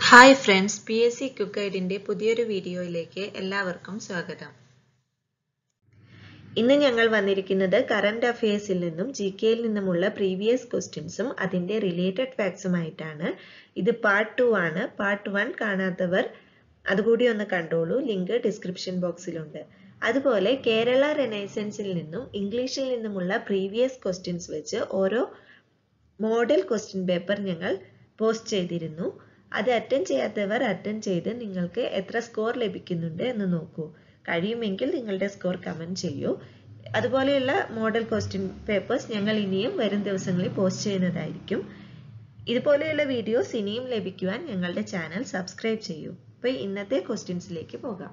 Hi friends P S C quick ഗൈഡിന്റെ പുതിയൊരു വീഡിയോയിലേക്ക് എല്ലാവർക്കും സ്വാഗതം ഇന്ന് ഞങ്ങൾ വന്നിരിക്കുന്നത് കറന്റ് അഫയേഴ്സിൽ നിന്നും ജി കെയിൽ നിന്നുമുള്ള പ്രീവിയസ് ക്വസ്റ്റ്യൻസും അതിന്റെ റിലേറ്റഡ് ഫാക്ട്സുമായിട്ടാണ് ഇത് പാർട്ട് ടു ആണ് പാർട്ട് വൺ കാണാത്തവർ അതുകൂടി ഒന്ന് കണ്ടോളൂ ലിങ്ക് ഡിസ്ക്രിപ്ഷൻ ബോക്സിലുണ്ട് അതുപോലെ കേരള റെനൈസൻസിൽ നിന്നും ഇംഗ്ലീഷിൽ നിന്നുമുള്ള പ്രീവിയസ് ക്വസ്റ്റ്യൻസ് വെച്ച് ഓരോ മോഡൽ ക്വസ്റ്റ്യൻ പേപ്പർ ഞങ്ങൾ പോസ്റ്റ് ചെയ്തിരുന്നു അത് അറ്റൻഡ് ചെയ്യാത്തവർ അറ്റൻഡ് ചെയ്ത് നിങ്ങൾക്ക് എത്ര സ്കോർ ലഭിക്കുന്നുണ്ട് എന്ന് നോക്കൂ കഴിയുമെങ്കിൽ നിങ്ങളുടെ സ്കോർ കമന്റ് ചെയ്യൂ അതുപോലെയുള്ള മോഡൽ ക്വസ്റ്റ്യൻ പേപ്പേഴ്സ് ഞങ്ങൾ ഇനിയും വരും ദിവസങ്ങളിൽ പോസ്റ്റ് ചെയ്യുന്നതായിരിക്കും ഇതുപോലെയുള്ള വീഡിയോസ് ഇനിയും ലഭിക്കുവാൻ ഞങ്ങളുടെ ചാനൽ സബ്സ്ക്രൈബ് ചെയ്യൂ അപ്പോൾ ഇന്നത്തെ ക്വസ്റ്റ്യൻസിലേക്ക് പോകാം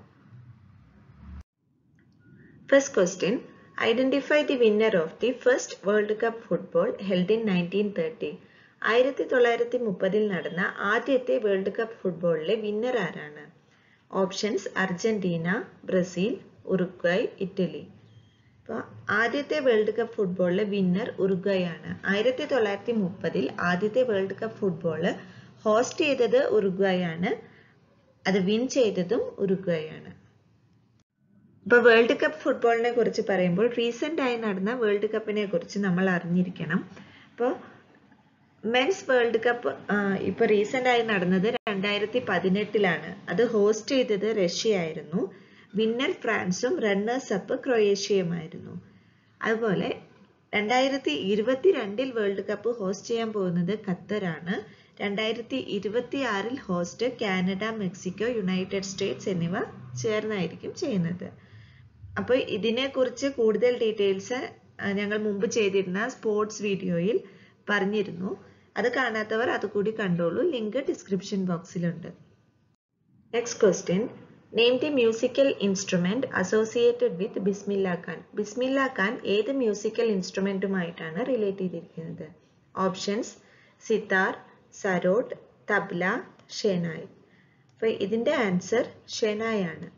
first question identify the winner of the first world cup football held in nineteen thirty ആയിരത്തി തൊള്ളായിരത്തി മുപ്പതിൽ നടന്ന ആദ്യത്തെ വേൾഡ് കപ്പ് ഫുട്ബോളിലെ വിന്നർ ആരാണ് options Argentina Brazil Uruguay Italy അപ്പോൾ ആദ്യത്തെ വേൾഡ് കപ്പ് ഫുട്ബോളിലെ വിന്നർ ഉറുഗ്വായ് ആണ് ആയിരത്തി തൊള്ളായിരത്തി മുപ്പതിൽ ആദ്യത്തെ വേൾഡ് കപ്പ് ഫുട്ബോള് ഹോസ്റ്റ് ചെയ്തത് ഉറുഗ്വായ് ആണ് അത് വിൻ ചെയ്തതും ഉറുഗ്വായ് ആണ് ഇപ്പോൾ വേൾഡ് കപ്പ് ഫുട്ബോളിനെ കുറിച്ച് പറയുമ്പോൾ റീസെന്റ് ആയി നടന്ന വേൾഡ് കപ്പിനെ കുറിച്ച് നമ്മൾ അറിഞ്ഞിരിക്കണം അപ്പോൾ മെൻസ് വേൾഡ് കപ്പ് ഇപ്പൊ റീസെന്റ് ആയി നടന്നത് രണ്ടായിരത്തി പതിനെട്ടിലാണ് അത് ഹോസ്റ്റ് ചെയ്തത് റഷ്യ ആയിരുന്നു വിന്നർ ഫ്രാൻസും റണ്ണേഴ്സ് അപ്പ് ക്രൊയേഷ്യയുമായിരുന്നു അതുപോലെ രണ്ടായിരത്തി ഇരുപത്തിരണ്ടിൽ വേൾഡ് കപ്പ് ഹോസ്റ്റ് ചെയ്യാൻ പോകുന്നത് ഖത്തറാണ് രണ്ടായിരത്തി ഇരുപത്തി ആറിൽ host Canada Mexico United States എന്നിവ ചേർന്നായിരിക്കും ചെയ്യുന്നത് അപ്പോൾ ഇതിനെക്കുറിച്ച് കൂടുതൽ ഡീറ്റെയിൽസ് ഞങ്ങൾ മുമ്പ് ചെയ്തിരുന്ന സ്പോർട്സ് വീഡിയോയിൽ പറഞ്ഞിരുന്നു അത് കാണാത്തവർ അതുകൂടി കണ്ടോളൂ ലിങ്ക് ഡിസ്ക്രിപ്ഷൻ ബോക്സിലുണ്ട് next question name the musical instrument associated with Bismillah Khan Bismillah Khan ഏത് മ്യൂസിക്കൽ ഇൻസ്ട്രുമെന്റുമായിട്ടാണ് റിലേറ്റ് ചെയ്തിരിക്കുന്നത് ഓപ്ഷൻസ് സിതാർ സരോട്ട് തബ്ല ഷെനായ് അപ്പൊ ഇതിന്റെ ആൻസർ ഷെനായ് ആണ്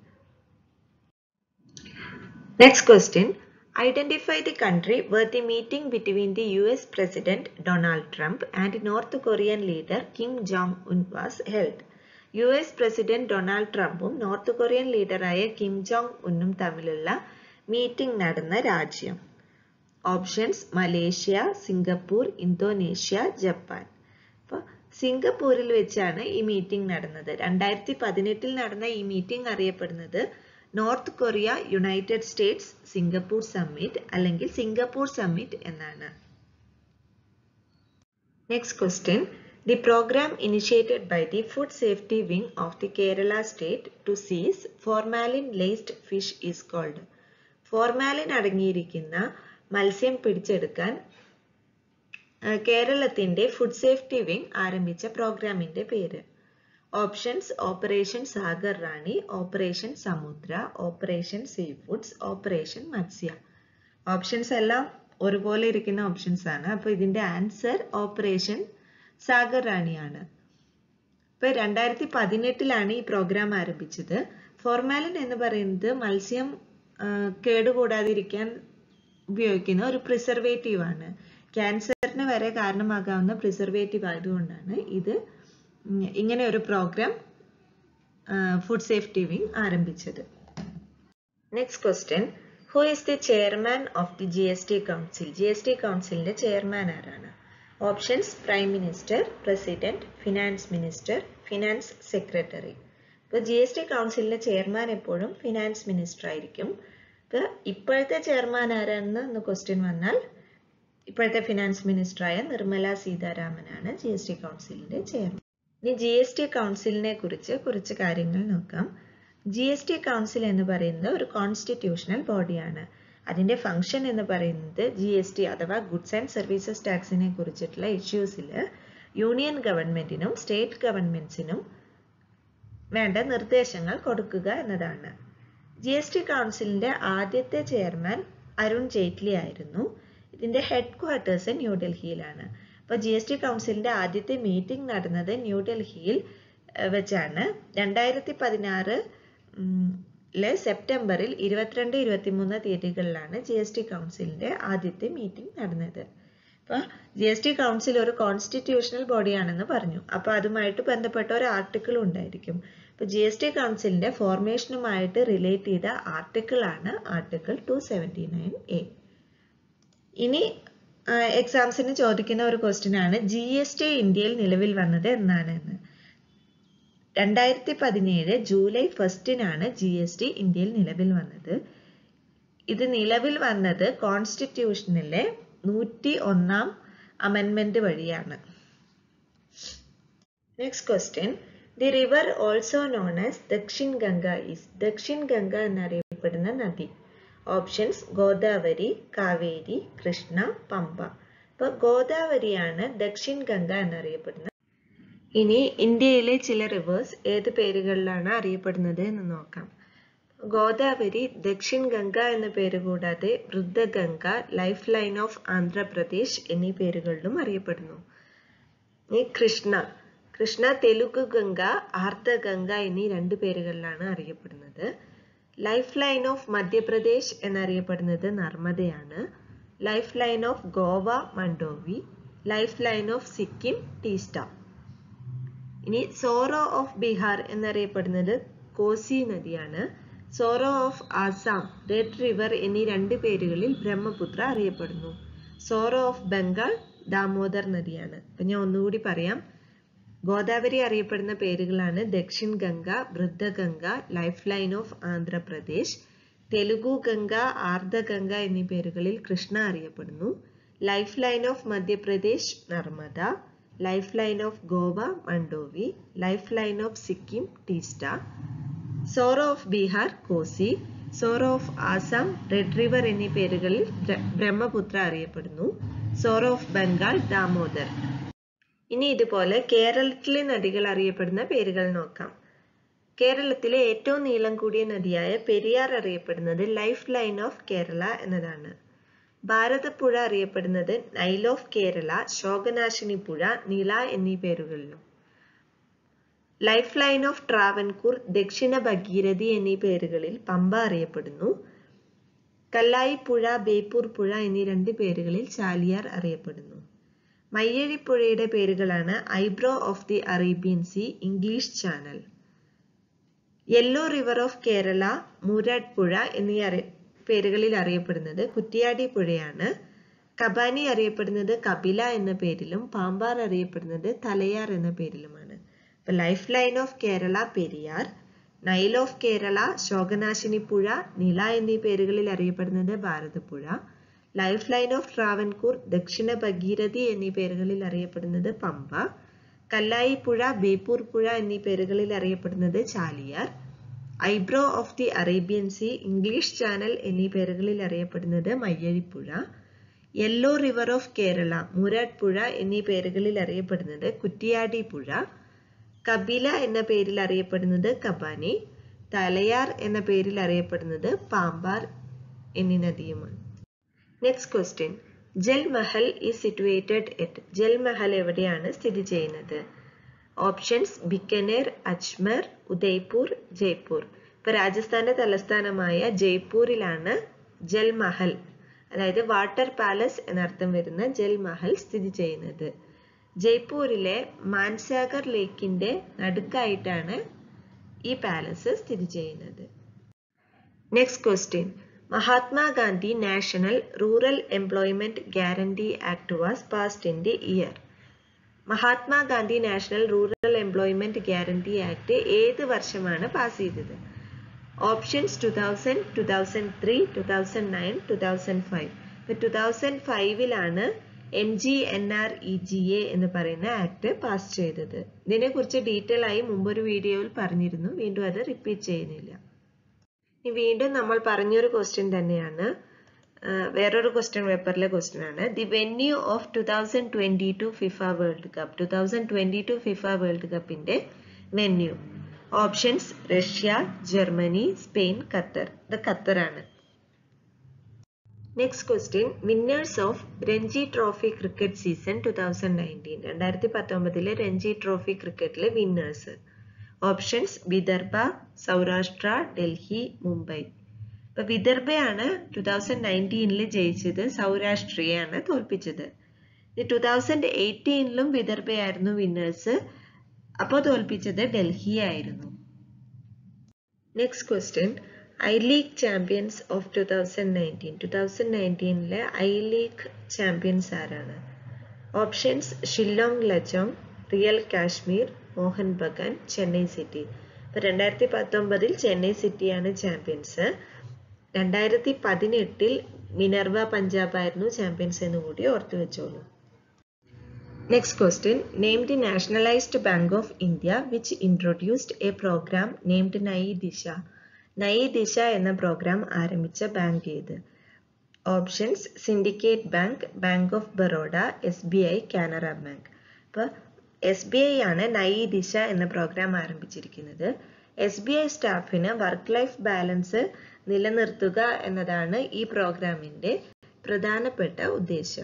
next question Identify the country where the meeting between the US President Donald Trump and North Korean leader Kim Jong-un was held. U S president Donald ട്രംപും North Korean ലീഡറായ Kim Jong ഉന്നും തമ്മിലുള്ള meeting നടന്ന രാജ്യം options Malaysia Singapore Indonesia Japan അപ്പോൾ സിംഗപ്പൂരിൽ വെച്ചാണ് ഈ മീറ്റിംഗ് നടന്നത് രണ്ടായിരത്തി പതിനെട്ടിൽ നടന്ന ഈ മീറ്റിംഗ് അറിയപ്പെടുന്നത് North Korea United States Singapore summit അല്ലെങ്കിൽ സിംഗപ്പൂർ സമ്മിറ്റ് എന്നാണ് next question the programme initiated by the food safety wing of the Kerala state to seize formalin laced fish is called formalin അടങ്ങിയിരിക്കുന്ന മത്സ്യം പിടിച്ചെടുക്കാൻ കേരളത്തിന്റെ ഫുഡ് സേഫ്റ്റി വിംഗ് ആരംഭിച്ച പ്രോഗ്രാമിന്റെ പേര് options operation Sagar Rani operation Samudra operation sea foods operation Matsya options എല്ലാം ഒരുപോലെ ഇരിക്കുന്ന ഓപ്ഷൻസ് ആണ് അപ്പൊ ഇതിന്റെ ആൻസർ ഓപ്പറേഷൻ സാഗർ റാണിയാണ് ഇപ്പൊ രണ്ടായിരത്തി പതിനെട്ടിലാണ് ഈ പ്രോഗ്രാം ആരംഭിച്ചത് ഫോർമാലിൻ എന്ന് പറയുന്നത് മത്സ്യം കേടുകൂടാതിരിക്കാൻ ഉപയോഗിക്കുന്ന ഒരു പ്രിസർവേറ്റീവ് ആണ് ക്യാൻസറിന് വരെ കാരണമാകാവുന്ന പ്രിസർവേറ്റീവ് ആയതുകൊണ്ടാണ് ഇത് ഇങ്ങനെ ഒരു പ്രോഗ്രാം ഫുഡ് സേഫ്റ്റി വിംഗ് ആരംഭിച്ചത് next question who is the chairman of the G S T council G S T കൗൺസിലിന്റെ ചെയർമാൻ ആരാണ് options prime minister president finance minister finance secretary ഇപ്പോൾ ജി എസ് ടി കൗൺസിലിന്റെ chairman എപ്പോഴും finance minister ആയിരിക്കും ഇപ്പോൾ ഇപ്പോഴത്തെ chairman ആരാണെന്ന് ഒന്ന് ക്വസ്റ്റ്യൻ വന്നാൽ ഇപ്പോഴത്തെ ഫിനാൻസ് മിനിസ്റ്ററായ നിർമ്മല സീതാരാമനാണ് ജി എസ് ടി കൗൺസിലിന്റെ ചെയർമാൻ ഇനി ജി എസ് ടി കൗൺസിലിനെ കുറിച്ച് കുറച്ച് കാര്യങ്ങൾ നോക്കാം ജി എസ് ടി കൗൺസിൽ എന്ന് പറയുന്നത് ഒരു കോൺസ്റ്റിറ്റ്യൂഷണൽ ബോഡിയാണ് അതിന്റെ ഫംഗ്ഷൻ എന്ന് പറയുന്നത് ജി എസ് ടി അഥവാ ഗുഡ്സ് ആൻഡ് സർവീസസ് ടാക്സിനെ കുറിച്ചിട്ടുള്ള ഇഷ്യൂസിൽ യൂണിയൻ ഗവൺമെന്റിനും സ്റ്റേറ്റ് ഗവൺമെന്റ്സിനും വേണ്ട നിർദ്ദേശങ്ങൾ കൊടുക്കുക എന്നതാണ് ജി എസ് ടി കൗൺസിലിന്റെ ആദ്യത്തെ ചെയർമാൻ അരുൺ ജെയ്റ്റ്ലി ആയിരുന്നു ഇതിന്റെ ഹെഡ് ക്വാർട്ടേഴ്സ് ന്യൂഡൽഹിയിലാണ് അപ്പോൾ ജി എസ് ടി കൗൺസിലിന്റെ ആദ്യത്തെ മീറ്റിംഗ് നടന്നത് ന്യൂഡൽഹിയിൽ വെച്ചാണ് രണ്ടായിരത്തി പതിനാറ് ലെ സെപ്റ്റംബറിൽ ഇരുപത്തിരണ്ട് ഇരുപത്തിമൂന്ന് തീയതികളിലാണ് ജി എസ് ടി കൗൺസിലിന്റെ ആദ്യത്തെ മീറ്റിംഗ് നടന്നത് അപ്പോൾ ജി എസ് ടി കൗൺസിൽ ഒരു കോൺസ്റ്റിറ്റ്യൂഷണൽ ബോഡിയാണെന്ന് പറഞ്ഞു അപ്പോൾ അതുമായിട്ട് ബന്ധപ്പെട്ട ഒരു ആർട്ടിക്കിളും ഉണ്ടായിരിക്കും അപ്പോൾ ജി എസ് ടി കൗൺസിലിൻ്റെ ഫോർമേഷനുമായിട്ട് റിലേറ്റ് ചെയ്ത ആർട്ടിക്കിളാണ് article two seventy nine A ഇനി എക്സാംസിന് ചോദിക്കുന്ന ഒരു ക്വസ്റ്റ്യൻ ആണ് ജി എസ് ടി ഇന്ത്യയിൽ നിലവിൽ വന്നത് എന്നാണ് എന്ന് രണ്ടായിരത്തി പതിനേഴ് ജൂലൈ ഫസ്റ്റിനാണ് ജി എസ് ടി ഇന്ത്യയിൽ നിലവിൽ വന്നത് ഇത് നിലവിൽ വന്നത് കോൺസ്റ്റിറ്റ്യൂഷനിലെ നൂറ്റി ഒന്നാം അമെൻമെന്റ് വഴിയാണ് next question the river also known as Dakshin Ganga is Dakshin Ganga എന്നറിയപ്പെടുന്ന നദി ഓപ്ഷൻസ് ഗോദാവരി കാവേരി കൃഷ്ണ പമ്പ അപ്പോൾ ഗോദാവരിയാണ് ദക്ഷിൺ ഗംഗ എന്നറിയപ്പെടുന്നത് ഇനി ഇന്ത്യയിലെ ചില റിവേഴ്സ് ഏത് പേരുകളിലാണ് അറിയപ്പെടുന്നത് എന്ന് നോക്കാം ഗോദാവരി ദക്ഷിൺ ഗംഗ എന്ന പേര് കൂടാതെ Vriddhaganga life line of Andhra Pradesh എന്നീ പേരുകളിലും അറിയപ്പെടുന്നു ഈ കൃഷ്ണ കൃഷ്ണ തെലുഗു ഗംഗ ആർദ്രഗംഗ എന്നീ രണ്ട് പേരുകളിലാണ് അറിയപ്പെടുന്നത് ലൈഫ് ലൈൻ ഓഫ് മധ്യപ്രദേശ് എന്നറിയപ്പെടുന്നത് നർമ്മദയാണ് life line of Goa Mandovi life line of Sikkim Teesta ഇനി സോറോ ഓഫ് ബീഹാർ എന്നറിയപ്പെടുന്നത് കോസി നദിയാണ് sorrow of Assam red river എന്നീ രണ്ട് പേരുകളിൽ ബ്രഹ്മപുത്ര അറിയപ്പെടുന്നു സോറോ ഓഫ് ബംഗാൾ ദാമോദർ നദിയാണ് അപ്പൊ ഞാൻ ഒന്നുകൂടി പറയാം ഗോദാവരി അറിയപ്പെടുന്ന പേരുകളാണ് Dakshin Ganga Vriddhaganga life line of Andhra Pradesh Telugu Ganga Ardraganga എന്നീ പേരുകളിൽ കൃഷ്ണ അറിയപ്പെടുന്നു life line of Madhya Pradesh Narmada life line of Goa Mandovi life line of Sikkim Teesta sorrow of Bihar Kosi sorrow of Assam red river എന്നീ പേരുകളിൽ ബ്രഹ്മപുത്ര അറിയപ്പെടുന്നു സോറോ ഓഫ് ബംഗാൾ ദാമോദർ ഇനി ഇതുപോലെ കേരളത്തിലെ നദികൾ അറിയപ്പെടുന്ന പേരുകൾ നോക്കാം കേരളത്തിലെ ഏറ്റവും നീളം കൂടിയ നദിയായ പെരിയാർ അറിയപ്പെടുന്നത് ലൈഫ് ലൈൻ ഓഫ് കേരള എന്നതാണ് ഭാരതപ്പുഴ അറിയപ്പെടുന്നത് നൈൽ ഓഫ് കേരള ശോകനാശിനി പുഴ നില എന്നീ പേരുകളിലും life line of Travancore Dakshina Bhagirathi എന്നീ പേരുകളിൽ പമ്പ അറിയപ്പെടുന്നു കല്ലായി പുഴ ബേപ്പൂർ പുഴ എന്നീ രണ്ട് പേരുകളിൽ ചാലിയാർ അറിയപ്പെടുന്നു മയ്യഴിപ്പുഴയുടെ പേരുകളാണ് eyebrow of the Arabian sea English channel yellow river of Kerala Moorad പുഴ എന്നീ അറി പേരുകളിൽ അറിയപ്പെടുന്നത് കുറ്റിയാടി പുഴയാണ് കബാനി അറിയപ്പെടുന്നത് കപില എന്ന പേരിലും പാമ്പാർ അറിയപ്പെടുന്നത് തലയാർ എന്ന പേരിലുമാണ് അപ്പൊ life line of Kerala Periyar Nile of Kerala Shokanashini പുഴ നില എന്നീ പേരുകളിൽ അറിയപ്പെടുന്നത് Bharathapuzha life line of Travancore Dakshina Bhagirathi എന്നീ പേരുകളിൽ അറിയപ്പെടുന്നത് പമ്പ കല്ലായി പുഴ ബേപ്പൂർ പുഴ എന്നീ പേരുകളിൽ അറിയപ്പെടുന്നത് Chaliyar eyebrow of the Arabian sea English channel എന്നീ പേരുകളിൽ അറിയപ്പെടുന്നത് Mayyazhippuzha yellow river of Kerala Murad പുഴ എന്നീ പേരുകളിൽ അറിയപ്പെടുന്നത് കുറ്റിയാടി പുഴ കപില എന്ന പേരിൽ അറിയപ്പെടുന്നത് കബാനി തലയാർ എന്ന പേരിൽ അറിയപ്പെടുന്നത് പാമ്പാർ എന്നീ നദിയുമാണ് next question Jal Mahal is situated at Jal Mahal എവിടെയാണ് സ്ഥിതി ചെയ്യുന്നത് ഓപ്ഷൻസ് ബിക്കനേർ അജ്മർ ഉദയ്പൂർ ജയ്പൂർ ഇപ്പൊ രാജസ്ഥാന്റെ തലസ്ഥാനമായ ജയ്പൂരിലാണ് ജൽ മഹൽ അതായത് വാട്ടർ പാലസ് എന്നർത്ഥം വരുന്ന ജൽ മഹൽ സ്ഥിതി ചെയ്യുന്നത് ജയ്പൂരിലെ മാൻസാഗർ ലേക്കിന്റെ നടുക്കായിട്ടാണ് ഈ പാലസ് സ്ഥിതി ചെയ്യുന്നത് next question Mahatma Gandhi national rural employment guarantee act was passed in the year Mahatma Gandhi national rural employment guarantee act ഏത് വർഷമാണ് പാസ് ചെയ്തത് options two thousand two thousand three two thousand nine two thousand five ഇപ്പൊ two thousand ഫൈവിലാണ് N G N R E G A എന്ന് പറയുന്ന act pass ചെയ്തത് ഇതിനെക്കുറിച്ച് detail ആയി മുമ്പൊരു വീഡിയോയിൽ പറഞ്ഞിരുന്നു വീണ്ടും അത് റിപ്പീറ്റ് ചെയ്യുന്നില്ല ഇനി വീണ്ടും നമ്മൾ പറഞ്ഞൊരു ക്വസ്റ്റ്യൻ തന്നെയാണ് വേറൊരു ക്വസ്റ്റ്യൻ പേപ്പറിലെ ക്വസ്റ്റ്യൻ ആണ് the venue of two thousand twenty two FIFA world cup two thousand twenty two FIFA world കപ്പിന്റെ venue options Russia Germany Spain Qatar ഇത് ഖത്തറാണ് next question winners of Ranji trophy cricket season two thousand nineteen രണ്ടായിരത്തി പത്തൊമ്പതിലെ Ranji trophy ക്രിക്കറ്റിലെ winners options Vidarbha Saurashtra Delhi Mumbai ഇപ്പൊ വിദർഭയാണ് two thousand നയൻറ്റീനിൽ ജയിച്ചത് സൗരാഷ്ട്രയെയാണ് തോൽപ്പിച്ചത് ടു തൗസൻഡ് എയ്റ്റീനിലും വിദർഭയായിരുന്നു വിന്നേഴ്സ് അപ്പോൾ തോൽപ്പിച്ചത് ഡൽഹി ആയിരുന്നു next question I league champions of two thousand nineteen two thousand നയൻറ്റീനിലെ ഐ ലീഗ് ചാമ്പ്യൻസ് ആരാണ് options Shillong Lajong real Kashmir Mohun Bagan Chennai city ഇപ്പം രണ്ടായിരത്തി പത്തൊമ്പതിൽ ചെന്നൈ സിറ്റിയാണ് ചാമ്പ്യൻസ് രണ്ടായിരത്തി പതിനെട്ടിൽ മിനർവ പഞ്ചാബ് ആയിരുന്നു ചാമ്പ്യൻസ് എന്ന് കൂടി ഓർത്തു വെച്ചോളൂ next question name the nationalised bank of India which introduced a programme named Nai Disha Nai Disha എന്ന പ്രോഗ്രാം ആരംഭിച്ച ബാങ്ക് ഏത് options syndicate bank bank of Baroda S B I Canara bank അപ്പോൾ എസ് ബി ഐ ആണ് നൈ ദിശ എന്ന പ്രോഗ്രാം ആരംഭിച്ചിരിക്കുന്നത് എസ് ബി ഐ സ്റ്റാഫിന് work life balance നിലനിർത്തുക എന്നതാണ് ഈ പ്രോഗ്രാമിന്റെ പ്രധാനപ്പെട്ട ഉദ്ദേശം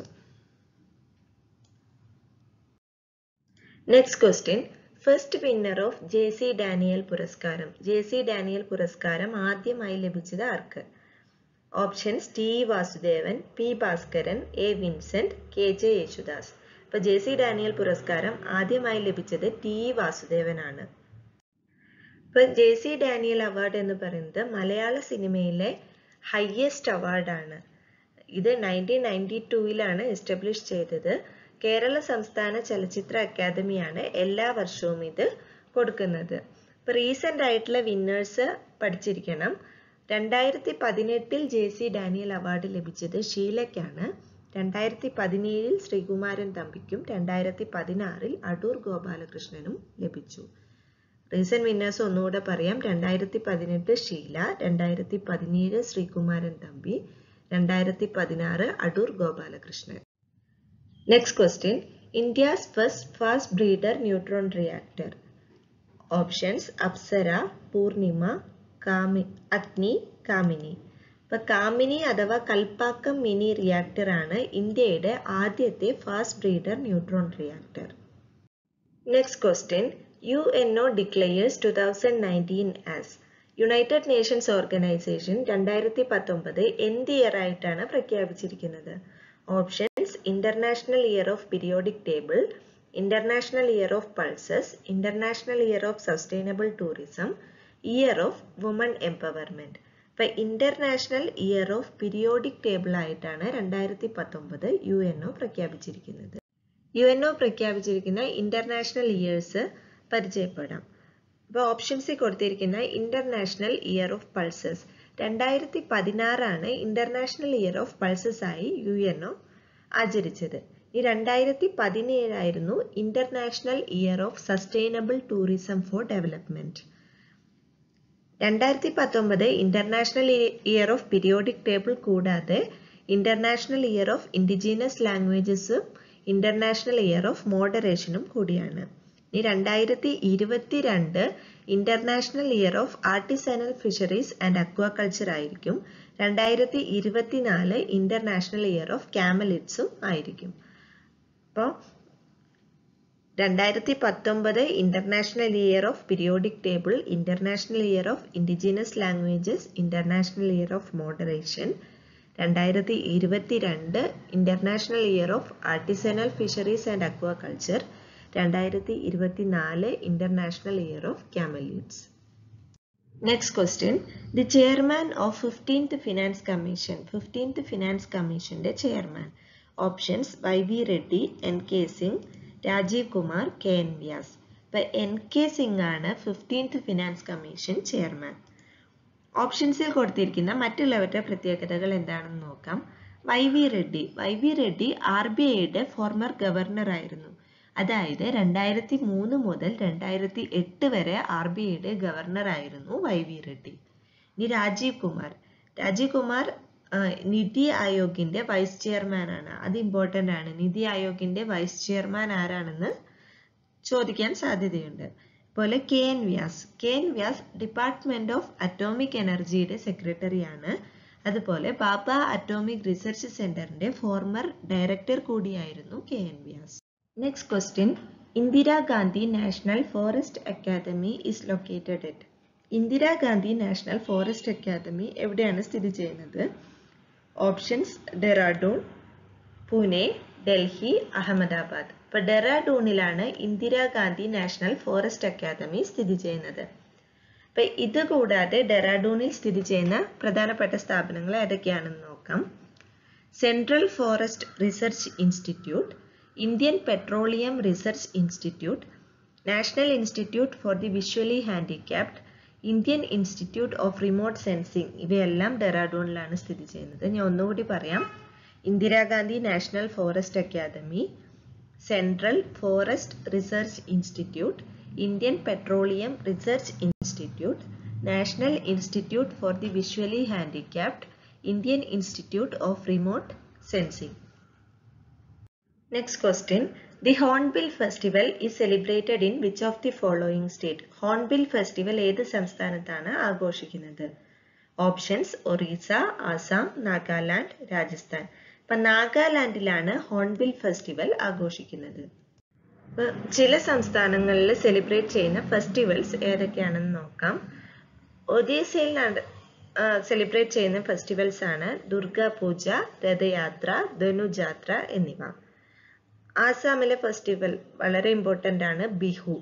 next question first winner of J C Daniel പുരസ്കാരം ജെ സി ഡാനിയൽ പുരസ്കാരം ആദ്യമായി ലഭിച്ചത് ആർക്ക് options T Vasudevan P Bhaskaran A Vincent K J Yesudas ഇപ്പൊ ജെ സി ഡാനിയൽ പുരസ്കാരം ആദ്യമായി ലഭിച്ചത് ടി വാസുദേവനാണ് ഇപ്പൊ ജെ സി ഡാനിയൽ അവാർഡ് എന്ന് പറയുന്നത് മലയാള സിനിമയിലെ ഹയസ്റ്റ് അവാർഡാണ് ഇത് നയൻറ്റീൻ നയൻറ്റി ടൂവിലാണ് എസ്റ്റാബ്ലിഷ് ചെയ്തത് കേരള സംസ്ഥാന ചലച്ചിത്ര അക്കാദമിയാണ് എല്ലാ വർഷവും ഇത് കൊടുക്കുന്നത് ഇപ്പൊ റീസെന്റ് ആയിട്ടുള്ള വിന്നേഴ്സ് പഠിച്ചിരിക്കണം രണ്ടായിരത്തി പതിനെട്ടിൽ ജെ സി ഡാനിയൽ അവാർഡ് ലഭിച്ചത് ഷീലയ്ക്കാണ് രണ്ടായിരത്തി പതിനേഴിൽ ശ്രീകുമാരൻ തമ്പിക്കും രണ്ടായിരത്തി പതിനാറിൽ അടൂർ ഗോപാലകൃഷ്ണനും ലഭിച്ചു റീസെന്റ് വിന്നേഴ്സ് ഒന്നുകൂടെ പറയാം രണ്ടായിരത്തി പതിനെട്ട് ഷീല രണ്ടായിരത്തി പതിനേഴ് ശ്രീകുമാരൻ തമ്പി രണ്ടായിരത്തി പതിനാറ് Adoor Gopalakrishnan next question India's first fast breeder neutron reactor options Apsara Purnima കാമി അഗ്നി കാമിനി ഇപ്പൊ കാമിനി അഥവാ കൽപ്പാക്കം മിനി റിയാക്ടർ ആണ് ഇന്ത്യയുടെ ആദ്യത്തെ fast breeder neutron reactor next question U N O declares two thousand nineteen as United Nations organisation രണ്ടായിരത്തി പത്തൊമ്പത് എന്ത് ഇയർ ആയിട്ടാണ് പ്രഖ്യാപിച്ചിരിക്കുന്നത് options international year of periodic table international year of pulses international year of sustainable tourism year of women empowerment ഇപ്പൊ international year of periodic table ആയിട്ടാണ് രണ്ടായിരത്തി പത്തൊമ്പത് U N O പ്രഖ്യാപിച്ചിരിക്കുന്നത് യു എൻ ഒ പ്രഖ്യാപിച്ചിരിക്കുന്ന international years പരിചയപ്പെടാം അപ്പോൾ ഓപ്ഷൻസിൽ കൊടുത്തിരിക്കുന്ന ഇന്റർനാഷണൽ ഇയർ ഓഫ് പൾസസ് രണ്ടായിരത്തി പതിനാറാണ് ഇന്റർനാഷണൽ ഇയർ ഓഫ് പൾസസ് ആയി യു എൻ ഒ ആചരിച്ചത് ഈ രണ്ടായിരത്തി പതിനേഴായിരുന്നു international year of sustainable tourism for development രണ്ടായിരത്തി പത്തൊമ്പത് international year of periodic table കൂടാതെ ഇന്റർനാഷണൽ ഇയർ ഓഫ് ഇൻഡിജീനസ് ലാംഗ്വേജസും ഇന്റർനാഷണൽ ഇയർ ഓഫ് മോഡറേഷനും കൂടിയാണ് ഈ രണ്ടായിരത്തി ഇരുപത്തിരണ്ട് international year of artisanal fisheries and aquaculture ആയിരിക്കും രണ്ടായിരത്തി ഇരുപത്തിനാല് ഇന്റർനാഷണൽ ഇയർ ഓഫ് ക്യാമലിറ്റ്സും ആയിരിക്കും അപ്പോൾ രണ്ടായിരത്തി പത്തൊമ്പത് international year of periodic table international year of indigenous languages international year of moderation രണ്ടായിരത്തി ഇരുപത്തിരണ്ട് international year of artisanal fisheries and aquaculture രണ്ടായിരത്തി ഇരുപത്തിനാല് international year of camelids next question the chairman of fifteenth finance commission fifteenth finance കമ്മീഷന്റെ chairman options Y V Reddy N K Singh Rajiv Kumar K N Vyas ഇപ്പൊ N K Singh ആണ് fifteenth finance commission chairman ഓപ്ഷൻസിൽ കൊടുത്തിരിക്കുന്ന മറ്റുള്ളവരുടെ പ്രത്യേകതകൾ എന്താണെന്ന് നോക്കാം Y V Reddy Y V Reddy R B ഐയുടെ ഫോർമർ ഗവർണർ ആയിരുന്നു അതായത് രണ്ടായിരത്തി മൂന്ന് മുതൽ രണ്ടായിരത്തി എട്ട് വരെ ആർ ബി ഐയുടെ ഗവർണർ ആയിരുന്നു വൈ വി റെഡ്ഡി ഇനി രാജീവ് കുമാർ രാജീവ് കുമാർ നിതി ആയോഗിന്റെ വൈസ് ചെയർമാൻ ആണ് അത് ഇമ്പോർട്ടന്റ് ആണ് നിതി ആയോഗിന്റെ വൈസ് ചെയർമാൻ ആരാണെന്ന് ചോദിക്കാൻ സാധ്യതയുണ്ട് പോലെ K N Vyas K N Vyas department of atomic എനർജിയുടെ സെക്രട്ടറിയാണ് അതുപോലെ ബാബ അറ്റോമിക് റിസർച്ച് സെന്ററിന്റെ ഫോർമർ ഡയറക്ടർ കൂടിയായിരുന്നു K N Vyas next question Indira Gandhi national forest academy is located at Indira Gandhi national forest academy എവിടെയാണ് സ്ഥിതി ചെയ്യുന്നത് ഓപ്ഷൻസ് ഡെറാഡൂൺ പൂനെ ഡൽഹി അഹമ്മദാബാദ് ഇപ്പൊ ഡെറാഡൂണിലാണ് ഇന്ദിരാഗാന്ധി നാഷണൽ ഫോറസ്റ്റ് അക്കാദമി സ്ഥിതി ചെയ്യുന്നത് അപ്പൊ ഇത് കൂടാതെ ഡെറാഡൂണിൽ സ്ഥിതി ചെയ്യുന്ന പ്രധാനപ്പെട്ട സ്ഥാപനങ്ങൾ ഏതൊക്കെയാണെന്ന് നോക്കാം central forest research institute Indian petroleum research institute national institute for the visually handicapped Indian institute of remote sensing ഇവയെല്ലാം ഡെറാഡൂണിലാണ് സ്ഥിതി ചെയ്യുന്നത് ഞാൻ ഒന്നുകൂടി പറയാം Indira Gandhi national forest academy central forest research institute Indian petroleum research institute national institute for the visually handicapped Indian institute of remote sensing next question the Hornbill festival is celebrated in which of the following state Hornbill festival ഏത് സംസ്ഥാനത്താണ് ആഘോഷിക്കുന്നത് options Orissa Assam Nagaland Rajasthan ഇപ്പൊ നാഗാലാൻഡിലാണ് hornbill festival ആഘോഷിക്കുന്നത് ചില സംസ്ഥാനങ്ങളിൽ celebrate ചെയ്യുന്ന festivals ഏതൊക്കെയാണെന്ന് നോക്കാം ഒഡീസയിൽ നട സെലിബ്രേറ്റ് ചെയ്യുന്ന ഫെസ്റ്റിവൽസ് ആണ് ദുർഗാ പൂജ രഥയാത്ര ധനുജാത്ര എന്നിവ ആസാമിലെ ഫെസ്റ്റിവൽ വളരെ ഇമ്പോർട്ടൻ്റ് ആണ് ബിഹു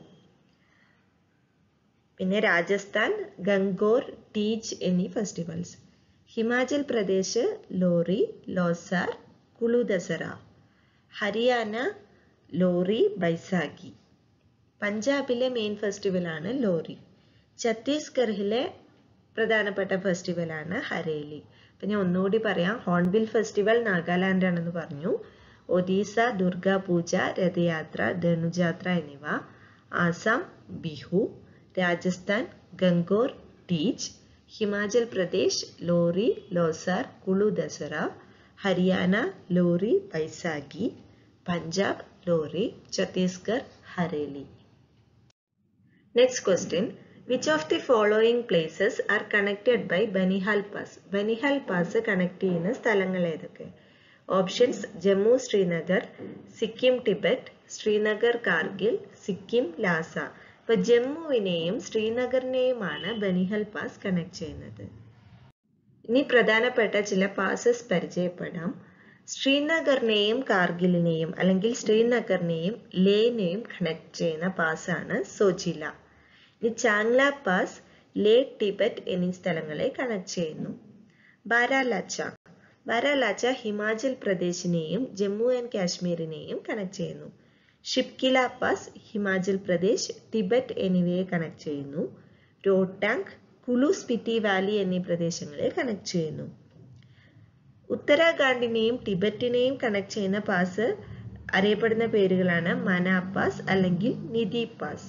പിന്നെ രാജസ്ഥാൻ ഗംഗോർ ടീജ് എന്നീ ഫെസ്റ്റിവൽസ് ഹിമാചൽ പ്രദേശ് ലോറി ലോസാർ കുളു ദസറ ഹരിയാന ലോറി ബൈസാഖി പഞ്ചാബിലെ മെയിൻ ഫെസ്റ്റിവലാണ് ലോറി ഛത്തീസ്ഗഡിലെ പ്രധാനപ്പെട്ട ഫെസ്റ്റിവലാണ് ഹരേലി അപ്പം ഞാൻ ഒന്നുകൂടി പറയാം ഹോൺബിൽ ഫെസ്റ്റിവൽ നാഗാലാൻഡ് ആണെന്ന് പറഞ്ഞു ഒഡീസ ദുർഗാ പൂജ രഥയാത്ര ധനുജാത്ര എന്നിവ Assam Bihu Rajasthan Gangaur Teej Himachal Pradesh Lohri Losar Kullu Dussehra Haryana Lohri Baisakhi Punjab Lohri Chhattisgarh Hareli next question which of the following places are connected by Banihal pass Banihal pass connect ചെയ്യുന്ന സ്ഥലങ്ങൾ ഏതൊക്കെ options Jammu Srinagar Sikkim Tibet Srinagar Kargil Sikkim Lhasa ഇപ്പൊ ജമ്മുവിനെയും ശ്രീനഗറിനെയുമാണ് ബനിഹൽ പാസ് കണക്ട് ചെയ്യുന്നത് ഇനി പ്രധാനപ്പെട്ട ചില പാസസ് പരിചയപ്പെടാം ശ്രീനഗറിനെയും കാർഗിലിനെയും അല്ലെങ്കിൽ ശ്രീനഗറിനെയും ലേനെയും കണക്ട് ചെയ്യുന്ന പാസ്സാണ് സോജില ഇനി ചാങ്ല പാസ് ലേ ടിബറ്റ് എന്നീ സ്ഥലങ്ങളെ കണക്ട് ചെയ്യുന്നു ബാരാലാച്ച ബാരാലാച്ച ഹിമാചൽ പ്രദേശിനെയും ജമ്മു ആൻഡ് കാശ്മീരിനെയും കണക്ട് ചെയ്യുന്നു ഷിപ്കില പാസ് ഹിമാചൽ പ്രദേശ് ടിബറ്റ് എന്നിവയെ കണക്ട് ചെയ്യുന്നു രോട്ടാങ് കുളു സ്പിറ്റി വാലി എന്നീ പ്രദേശങ്ങളെ കണക്ട് ചെയ്യുന്നു ഉത്തരാഖണ്ഡിനെയും ടിബറ്റിനെയും കണക്ട് ചെയ്യുന്ന പാസ് അറിയപ്പെടുന്ന പേരുകളാണ് മനാ പാസ് അല്ലെങ്കിൽ Niti pass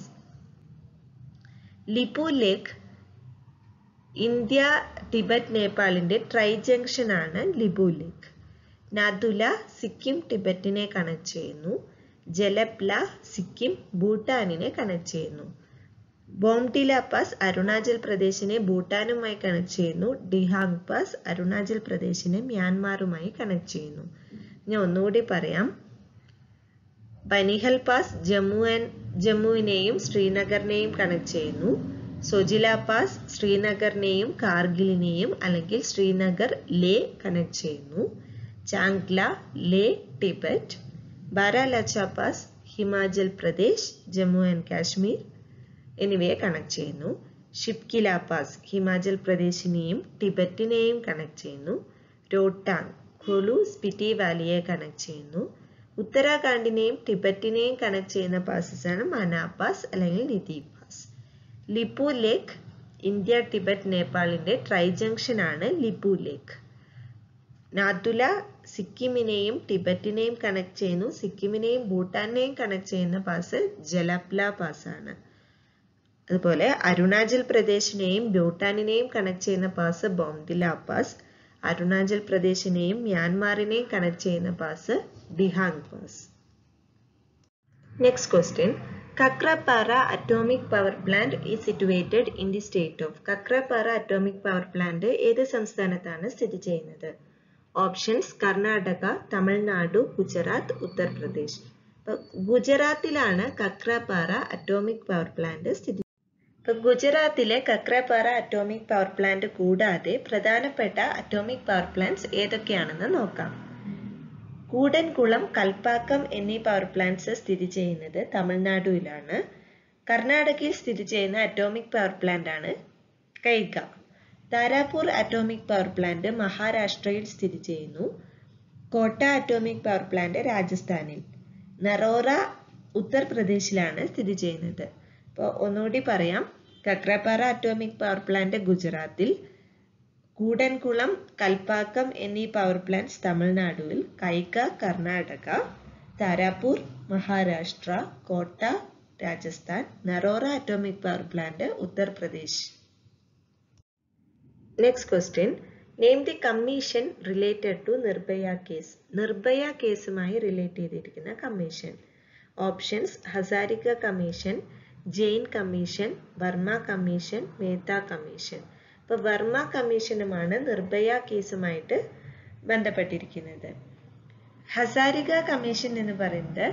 Lipulekh India Tibet നേപ്പാളിന്റെ ട്രൈ ജംഗ്ഷൻ ആണ് ലിബു ലേക്ക് നാദുല സിക്കിം ടിബറ്റിനെ കണക്ട് ചെയ്യുന്നു ജലപ്ല സിക്കിം ഭൂട്ടാനിനെ കണക്ട് ചെയ്യുന്നു ബോംഡില പാസ് അരുണാചൽ പ്രദേശിനെ ഭൂട്ടാനുമായി കണക്ട് ചെയ്യുന്നു ഡിഹാങ് പാസ് അരുണാചൽ പ്രദേശിനെ മ്യാൻമാറുമായി കണക്ട് ചെയ്യുന്നു ഞാൻ ഒന്നുകൂടി പറയാം ബനിഹൽ പാസ് ജമ്മു ആൻഡ് ജമ്മുവിനെയും ശ്രീനഗറിനെയും കണക്ട് ചെയ്യുന്നു സൊജില പാസ് ശ്രീനഗറിനെയും കാർഗിലിനെയും അല്ലെങ്കിൽ ശ്രീനഗർ ലേ കണക്ട് ചെയ്യുന്നു Changla Leh Tibet Baralacha pass Himachal Pradesh Jammu and Kashmir എന്നിവയെ കണക്ട് ചെയ്യുന്നു ഷിപ്കില പാസ് ഹിമാചൽ പ്രദേശിനെയും ടിബറ്റിനെയും കണക്ട് ചെയ്യുന്നു രോട്ടാങ് ഖുലു സ്പിറ്റി വാലിയെ കണക്ട് ചെയ്യുന്നു ഉത്തരാഖണ്ഡിനെയും ടിബറ്റിനെയും കണക്ട് ചെയ്യുന്ന പാസസ് ആണ് മനാ പാസ് അല്ലെങ്കിൽ Niti pass Lipulekh India Tibet നേപ്പാളിന്റെ ട്രൈ ജംഗ്ഷൻ ആണ് ലിപു ലേക്ക് നാദുല സിക്കിമിനെയും ടിബറ്റിനെയും കണക്ട് ചെയ്യുന്നു സിക്കിമിനെയും ഭൂട്ടാനെയും കണക്ട് ചെയ്യുന്ന പാസ് ജലപ്ല പാസ് ആണ് അതുപോലെ അരുണാചൽ പ്രദേശിനെയും ഭൂട്ടാനിനെയും കണക്ട് ചെയ്യുന്ന പാസ് ബോംദില പാസ് അരുണാചൽ പ്രദേശിനെയും മ്യാൻമാറിനെയും കണക്ട് ചെയ്യുന്ന pass Dihang pass next question കക്രപാറ atomic power plant ഈ situated in the state of കക്രപാറ atomic power plant ഏത് സംസ്ഥാനത്താണ് സ്ഥിതി ചെയ്യുന്നത് options Karnataka Tamil Nadu Gujarat Uttar Pradesh ഗുജറാത്തിലാണ് കക്രപാറ atomic power plant സ്ഥിതി ഇപ്പൊ ഗുജറാത്തിലെ കക്രപാറ അറ്റോമിക് പവർ പ്ലാന്റ് കൂടാതെ പ്രധാനപ്പെട്ട അറ്റോമിക് പവർ പ്ലാന്റ്സ് ഏതൊക്കെയാണെന്ന് നോക്കാം കൂടൻകുളം കൽപ്പാക്കം എന്നീ പവർ പ്ലാന്റ്സ് സ്ഥിതി ചെയ്യുന്നത് തമിഴ്നാടുവിലാണ് കർണാടകയിൽ സ്ഥിതി ചെയ്യുന്ന അറ്റോമിക് പവർ പ്ലാന്റ് ആണ് Kaiga Tarapur atomic power plant മഹാരാഷ്ട്രയിൽ സ്ഥിതി ചെയ്യുന്നു കോട്ട അറ്റോമിക് പവർ പ്ലാന്റ് രാജസ്ഥാനിൽ നറോറ ഉത്തർപ്രദേശിലാണ് സ്ഥിതി ചെയ്യുന്നത് അപ്പോൾ ഒന്നുകൂടി പറയാം കക്രപ്പാറ അറ്റോമിക് പവർ പ്ലാന്റ് ഗുജറാത്തിൽ കൂടൻകുളം കൽപ്പാക്കം എന്നീ പവർ പ്ലാന്റ്സ് തമിഴ്നാടുവിൽ കൈക കർണാടക താരാപൂർ മഹാരാഷ്ട്ര കോട്ട Rajasthan Narora atomic power plant Uttar Pradesh next question name the commission related to Nirbhaya case Nirbhaya കേസുമായി റിലേറ്റ് ചെയ്തിരിക്കുന്ന commission options Hazarika commission Jain commission Varma commission Mehta commission അപ്പോൾ വർമ്മ കമ്മീഷനുമാണ് നിർഭയ കേസുമായിട്ട് ബന്ധപ്പെട്ടിരിക്കുന്നത് ഹസാരിക കമ്മീഷൻ എന്ന് പറയുന്നത്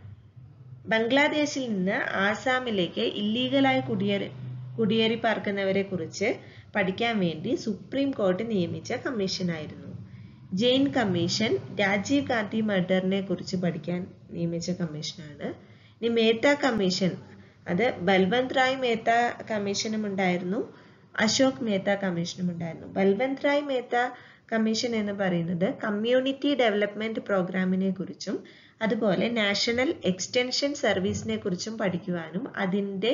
ബംഗ്ലാദേശിൽ നിന്ന് ആസാമിലേക്ക് ഇല്ലീഗലായി കുടിയേറി കുടിയേറി പാർക്കുന്നവരെ കുറിച്ച് പഠിക്കാൻ വേണ്ടി സുപ്രീം കോടതി നിയമിച്ച കമ്മീഷനായിരുന്നു ജെയിൻ കമ്മീഷൻ രാജീവ് ഗാന്ധി മർഡറിനെ കുറിച്ച് പഠിക്കാൻ നിയമിച്ച കമ്മീഷനാണ് ഇനി മേത്ത കമ്മീഷൻ അത് ബൽവന്ത് റായ് മേത്ത കമ്മീഷനും ഉണ്ടായിരുന്നു അശോക് മേത്ത കമ്മീഷനും ഉണ്ടായിരുന്നു ബൽവന്ത് റായ് മേത്ത കമ്മീഷൻ എന്ന് പറയുന്നത് കമ്മ്യൂണിറ്റി ഡെവലപ്മെന്റ് പ്രോഗ്രാമിനെ കുറിച്ചും അതുപോലെ നാഷണൽ എക്സ്റ്റൻഷൻ സർവീസിനെ കുറിച്ചും പഠിക്കുവാനും അതിൻ്റെ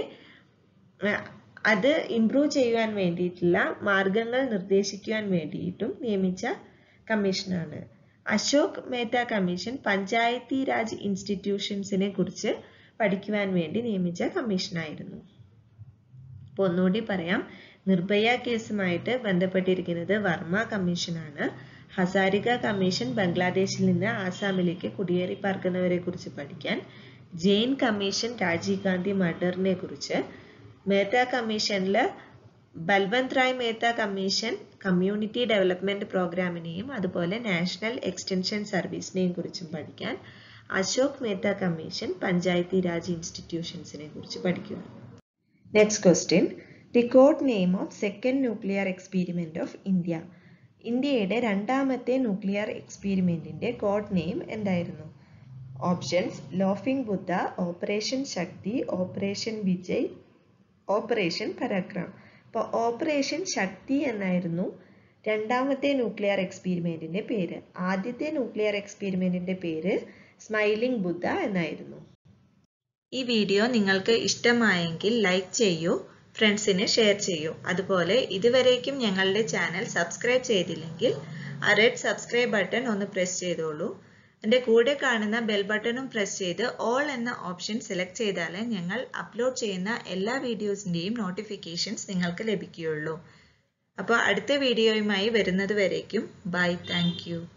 അത് ഇംപ്രൂവ് ചെയ്യുവാൻ വേണ്ടിയിട്ടുള്ള മാർഗങ്ങൾ നിർദ്ദേശിക്കുവാൻ വേണ്ടിയിട്ടും നിയമിച്ച കമ്മീഷനാണ് അശോക് മേത്ത കമ്മീഷൻ പഞ്ചായത്തി രാജ് ഇൻസ്റ്റിറ്റ്യൂഷൻസിനെ കുറിച്ച് പഠിക്കുവാൻ വേണ്ടി നിയമിച്ച കമ്മീഷനായിരുന്നു അപ്പോൾ ഒന്നുകൂടി പറയാം നിർഭയ കേസുമായിട്ട് ബന്ധപ്പെട്ടിരിക്കുന്നത് വർമ്മ കമ്മീഷനാണ് ഹസാരിക കമ്മീഷൻ ബംഗ്ലാദേശിൽ നിന്ന് ആസാമിലേക്ക് കുടിയേറി പാർക്കുന്നവരെ കുറിച്ച് പഠിക്കാൻ ജെയിൻ കമ്മീഷൻ രാജീവ് ഗാന്ധി മർഡറിനെ കുറിച്ച് മേത്ത കമ്മീഷനിൽ Balwant Rai Mehta commission community development പ്രോഗ്രാമിനെയും അതുപോലെ നാഷണൽ എക്സ്റ്റൻഷൻ സർവീസിനെയും കുറിച്ചും പഠിക്കാൻ അശോക് മേത്ത കമ്മീഷൻ പഞ്ചായത്തി രാജ് ഇൻസ്റ്റിറ്റ്യൂഷൻസിനെ കുറിച്ച് പഠിക്കുക next question the code name of second nuclear experiment of India ഇന്ത്യയുടെ രണ്ടാമത്തെ ന്യൂക്ലിയർ എക്സ്പീരിമെന്റിന്റെ കോഡ് നെയിം എന്തായിരുന്നു options laughing Buddha operation Shakti operation Vijay operation Parakram അപ്പോൾ ഓപ്പറേഷൻ ശക്തി എന്നായിരുന്നു രണ്ടാമത്തെ ന്യൂക്ലിയർ എക്സ്പീരിമെന്റിന്റെ പേര് ആദ്യത്തെ ന്യൂക്ലിയർ എക്സ്പീരിമെന്റിന്റെ പേര് സ്മൈലിംഗ് ബുദ്ധ എന്നായിരുന്നു ഈ വീഡിയോ നിങ്ങൾക്ക് ഇഷ്ടമായെങ്കിൽ ലൈക്ക് ചെയ്യൂ ഫ്രണ്ട്സിന് ഷെയർ ചെയ്യൂ അതുപോലെ ഇതുവരേക്കും ഞങ്ങളുടെ ചാനൽ സബ്സ്ക്രൈബ് ചെയ്തില്ലെങ്കിൽ ആ റെഡ് സബ്സ്ക്രൈബ് ബട്ടൺ ഒന്ന് പ്രസ് ചെയ്തോളൂ എൻ്റെ കൂടെ കാണുന്ന ബെൽ ബട്ടണും പ്രസ് ചെയ്ത് ഓൾ എന്ന ഓപ്ഷൻ സെലക്ട് ചെയ്താലേ ഞങ്ങൾ അപ്ലോഡ് ചെയ്യുന്ന എല്ലാ വീഡിയോസിൻ്റെയും നോട്ടിഫിക്കേഷൻസ് നിങ്ങൾക്ക് ലഭിക്കുകയുള്ളൂ അപ്പോൾ അടുത്ത വീഡിയോയുമായി വരുന്നത് വരേക്കും ബൈ താങ്ക്